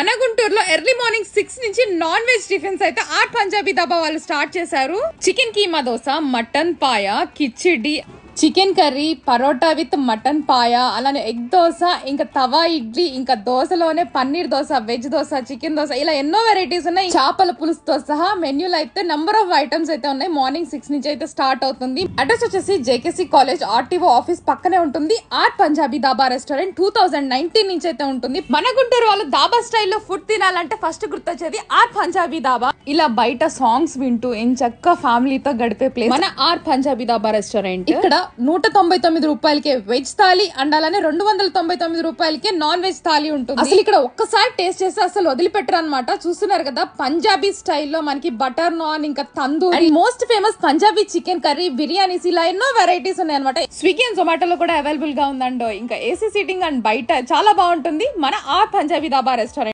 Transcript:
మన గుంటూరులో early morning six నుంచి నాన్ వెజ్ టిఫిన్స్ అయితే ఆర్ట్ పంజాబీ దబా వాళ్ళు స్టార్ట్ చేశారు chicken keema dosa mutton paya khichdi chicken curry parotta with mutton paya అలానే ఎగ్ దోశ ఇంకా తవా ఇడ్లీ ఇంకా దోశలోనే పన్నీర్ దోశ వెజ్ దోశ చికెన్ దోశ ఇలా ఎన్నో వెరైటీస్ ఉన్నాయి చేపల పులుసుతో సహా మెన్యూలో అయితే నంబర్ ఆఫ్ ఐటమ్స్ అయితే ఉన్నాయి మార్నింగ్ సిక్స్ నుంచి అయితే స్టార్ట్ అవుతుంది అడ్రస్ వచ్చేసి జేకేసీ కాలేజ్ ఆర్టీఓ ఆఫీస్ పక్కనే ఉంటుంది art Punjabi dhaba restaurant two thousand nineteen నుంచి అయితే ఉంటుంది మన గుంటూరు వాళ్ళు దాబా స్టైల్లో ఫుడ్ తినాలంటే ఫస్ట్ గుర్తొచ్చేది ఆర్ట్ పంజాబీ దాబా ఇలా బయట సాంగ్స్ వింటూ ఎంచక్క ఫ్యామిలీతో గడిపే ప్లేస్ మన ఆర్ట్ పంజాబీ దాబా రెస్టారెంట్ ఇక్కడ నూట తొంభై తొమ్మిది రూపాయలకే వెజ్ థాలీ అండ్ అలానే రెండు వందల తొంభై తొమ్మిది రూపాయలకే నాన్ వెజ్ థాలీ ఉంటుంది అసలు ఇక్కడ ఒక్కసారి టేస్ట్ చేస్తే అసలు వదిలిపెట్టరు అనమాట చూస్తున్నారు కదా పంజాబీ స్టైల్లో మనకి బటర్ నాన్ ఇంకా tandoori and most famous Punjabi chicken curry biryanis ఇలా ఎన్నో వెరైటీస్ ఉన్నాయి అనమాట స్విగ్గీ అండ్ జొమాటోలో కూడా అవైలబుల్ గా ఉందండో ఇంకా ఏసీ సీటింగ్ అండ్ బయట చాలా బాగుంటుంది మన ఆ పంజాబీ దాబా రెస్టారెంట్